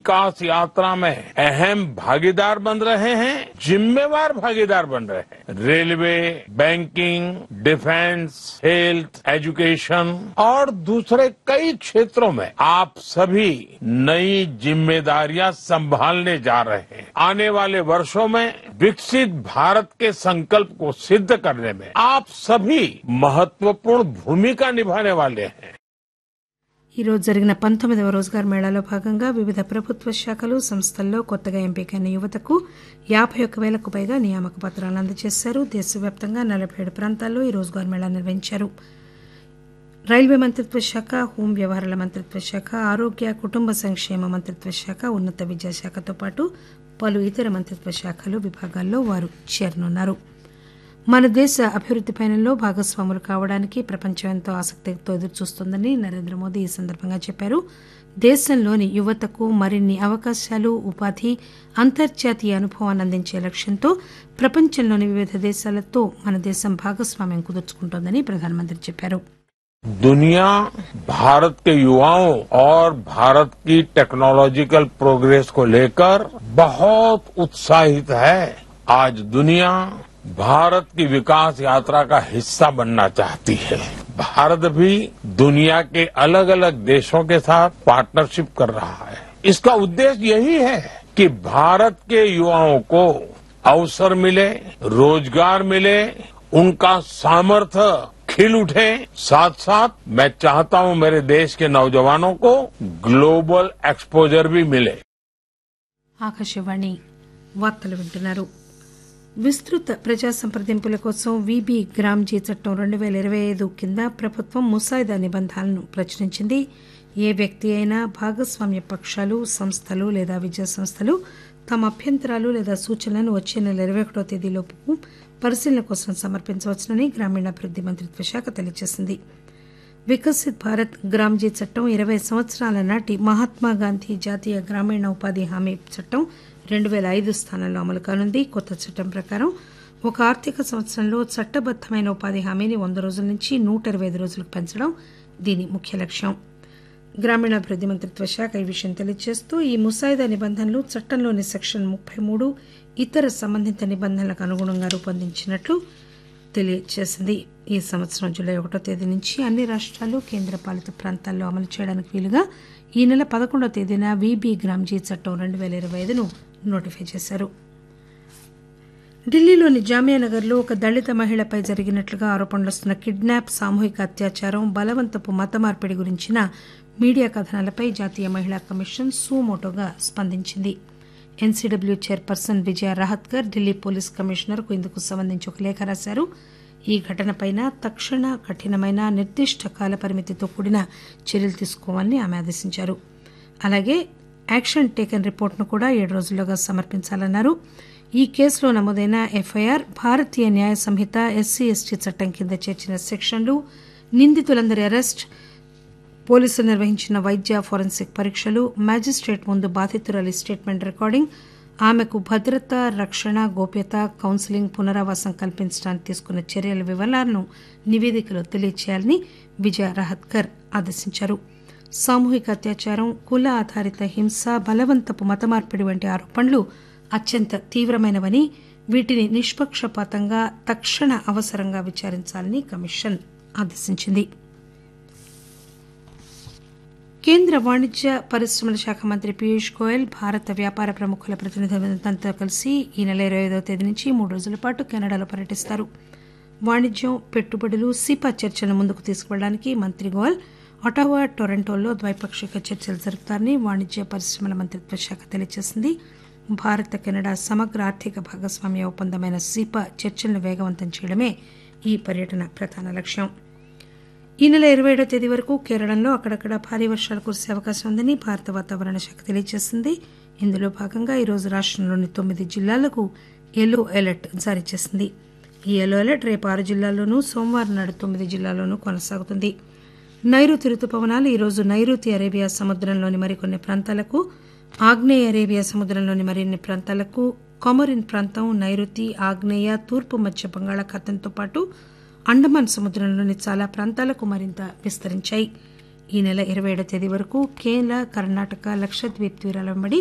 विकास यात्रा में अहम भागीदार बन रहे हैं जिम्मेवार भागीदार बन रहे हैं railway banking defence health education और दूसरे कई क्षेत्रों में आप सभी नई जिम्मेदारियां संभालने जा रहे हैं आने वाले वर्षों में विकसित भारत के संकल्प को सिद्ध करने में आप सभी महत्वपूर्ण भूमिका निभाने वाले हैं ఈ రోజు జరిగిన పంతొమ్మిదవ రోజ్గార్ మేళాలో భాగంగా వివిధ ప్రభుత్వ శాఖలు సంస్థల్లో కొత్తగా ఎంపికైన యువతకు యాబై ఒక్క వేలకు పైగా నియామక పత్రాలు అందజేశారు దేశవ్యాప్తంగా నలభై ఏడు ప్రాంతాల్లో ఈ రోజ్గార్ మేళా నిర్వహించారు రైల్వే మంత్రిత్వ శాఖ హోం వ్యవహారాల మంత్రిత్వ శాఖ ఆరోగ్య కుటుంబ సంక్షేమ మంత్రిత్వ శాఖ ఉన్నత విద్యాశాఖతో పాటు పలు ఇతర మంత్రిత్వ శాఖలు విభాగాల్లో వారు చేరనున్నారు మన దేశ అభివృద్ది పయనంలో భాగస్వాములు కావడానికి ప్రపంచం ఎంతో ఆసక్తితో ఎదురుచూస్తోందని నరేంద్ర మోదీ ఈ సందర్భంగా చెప్పారు దేశంలోని యువతకు మరిన్ని అవకాశాలు ఉపాధి అంతర్జాతీయ అనుభవాన్ని అందించే లక్ష్యంతో ప్రపంచంలోని వివిధ దేశాలతో మన దేశం భాగస్వామ్యం కుదుర్చుకుంటోందని ప్రధానమంత్రి చెప్పారు दुनिया भारत के युवाओं और भारत की टेक्नोलॉजिकल प्रोग्रेस को लेकर बहुत उत्साहित है आज दुनिया भारत की विकास यात्रा का हिस्सा बनना चाहती है भारत भी दुनिया के अलग अलग देशों के साथ पार्टनरशिप कर रहा है इसका उद्देश्य यही है कि भारत के युवाओं को अवसर मिले रोजगार मिले उनका सामर्थ्य खिल उठे साथ साथ मैं चाहता हूं मेरे देश के नौजवानों को ग्लोबल एक्सपोजर भी मिले ఆకాశవాణి వార్తలు వింటున్నారు విస్తృత ప్రజా సంప్రదింపుల కోసం వీబీ గ్రామ్జీ చట్టం రెండు పేల ఇరవై ఐదు కింద ప్రభుత్వం ముసాయిదా నిబంధనలను ప్రచురించింది ఏ వ్యక్తి అయినా భాగస్వామ్య పక్షాలు సంస్థలు లేదా విద్యా సంస్థలు తమ అభ్యంతరాలు లేదా సూచనలను వచ్చే నెల ఇరవై ఒకటో తేదీలోపు పరిశీలన కోసం సమర్పించవచ్చునని గ్రామీణాభివృద్ది మంత్రిత్వ శాఖ తెలియజేసింది వికసిత్ భారత్ గ్రామ్జీ చట్టం ఇరవై సంవత్సరాల నాటి మహాత్మాగాంధీ జాతీయ గ్రామీణ ఉపాధి హామీ చట్టం రెండు పేల ఐదు స్థానంలో అమలు కానుంది కొత్త చట్టం ప్రకారం ఒక ఆర్థిక సంవత్సరంలో చట్టబద్దమైన ఉపాధి హామీని వంద రోజుల నుంచి నూట ఇరవై ఐదు రోజులకు పెంచడం దీని ముఖ్య లక్ష్యం గ్రామీణాభివృద్ది మంత్రిత్వ శాఖ ఈ విషయం తెలియజేస్తూ ఈ ముసాయిదా నిబంధనలు చట్టంలోని సెక్షన్ ముప్పై మూడు ఇతర సంబంధిత నిబంధనలకు అనుగుణంగా రూపొందించినట్లు తెలియజేసింది ఈ సంవత్సరం జూలై ఒకటో తేదీ నుంచి అన్ని రాష్ట్రాలు కేంద్ర పాలిత ప్రాంతాల్లో అమలు చేయడానికి వీలుగా ఈ నెల పదకొండో తేదీన వీబీ గ్రామ్జీ చట్టం రెండు పేల ఇరవై ఐదును నోటిఫై చేశారు ఢిల్లీలోని జామియా నగర్లో ఒక దళిత మహిళపై జరిగినట్లుగా ఆరోపణలు వస్తున్న కిడ్నాప్ సామూహిక అత్యాచారం బలవంతపు మత మార్పిడి గురించిన మీడియా కథనాలపై జాతీయ మహిళా కమిషన్ సూమోటోగా స్పందించింది NCW chairperson Vijaya Rahatkar Delhi police కమిషనర్కు ఇందుకు సంబంధించి ఒక లేఖ రాశారు ఈ ఘటనపై తక్షణ కఠినమైన నిర్దిష్ట కాల పరిమితితో కూడిన చర్యలు తీసుకోవాలని ఆమె ఆదేశించారు అలాగే యాక్షన్ టేకన్ రిపోర్టును కూడా ఏడు రోజుల్లోగా సమర్పించాలన్నారు ఈ కేసులో నమోదైన ఎఫ్ఐఆర్ భారతీయ న్యాయ సంహిత ఎస్సీ ఎస్టీ చట్టం కింద చేర్చిన సెక్షన్లు నిందితులందరి అరెస్ట్ పోలీసులు నిర్వహించిన వైద్య ఫోరెన్సిక్ పరీక్షలు మ్యాజిస్ట్రేట్ ముందు బాధితురాలి స్టేట్మెంట్ రికార్డింగ్ ఆమెకు భద్రత రక్షణ గోప్యత కౌన్సిలింగ్ పునరావాసం కల్పించడానికి తీసుకున్న చర్యల వివరాలను నివేదికలో తెలియచేయాలని విజయ రహత్కర్ ఆదేశించారు సామూహిక అత్యాచారం కుల ఆధారిత హింస బలవంతపు మత మార్పిడి వంటి ఆరోపణలు అత్యంత తీవ్రమైనవని వీటిని నిష్పక్షపాతంగా తక్షణ అవసరంగా విచారించాలని కమిషన్ ఆదేశించింది కేంద్ర వాణిజ్య పరిశ్రమల శాఖ మంత్రి పీయూష్ గోయల్ భారత వ్యాపార ప్రముఖుల ప్రతినిధులతో కలిసి ఈ నెల ఇరవై ఐదవ తేదీ నుంచి మూడు రోజుల పాటు కెనడాలో పర్యటిస్తారు వాణిజ్యం పెట్టుబడులు సిపా చర్చలను ముందుకు తీసుకువెళ్ళడానికి మంత్రి గోయల్ ఒటావా టొరంటోలో ద్వైపాక్షిక చర్చలు జరుపుతారని వాణిజ్య పరిశ్రమల మంత్రిత్వ శాఖ తెలియజేసింది భారత కెనడా సమగ్ర ఆర్థిక భాగస్వామ్య ఒప్పందమైన సిపా చర్చలను వేగవంతం చేయడమే ఈ పర్యటన ప్రధాన లక్ష్యం ఈ నెల ఇరవై ఏడో తేదీ వరకు కేరళంలో అక్కడక్కడ భారీ వర్షాలు కురిసే అవకాశం ఉందని భారత వాతావరణ శాఖ తెలియజేసింది ఇందులో భాగంగా ఈరోజు రాష్టంలోని తొమ్మిది జిల్లాలకు ఎల్లో అలర్ట్ జారీ చేసింది ఈ ఎల్లో అలర్ట్ రేపు ఆరు జిల్లాల్లోనూ సోమవారం నాడు తొమ్మిది జిల్లాల్లోనూ కొనసాగుతుంది నైరుతి రుతుపవనాలు ఈరోజు నైరుతి అరేబియా సముద్రంలోని మరికొన్ని ప్రాంతాలకు ఆగ్నేయ అరేబియా సముద్రంలోని మరిన్ని ప్రాంతాలకు కొమరిన్ ప్రాంతం నైరుతి ఆగ్నేయ తూర్పు మధ్య బంగాళాఖాతంతో పాటు అండమాన్ సముద్రంలోని చాలా ప్రాంతాలకు మరింత విస్తరించాయి ఈ నెల ఇరవై ఏడో తేదీ వరకు కేరళ కర్ణాటక లక్షద్వీప్ తీరాల వెంబడి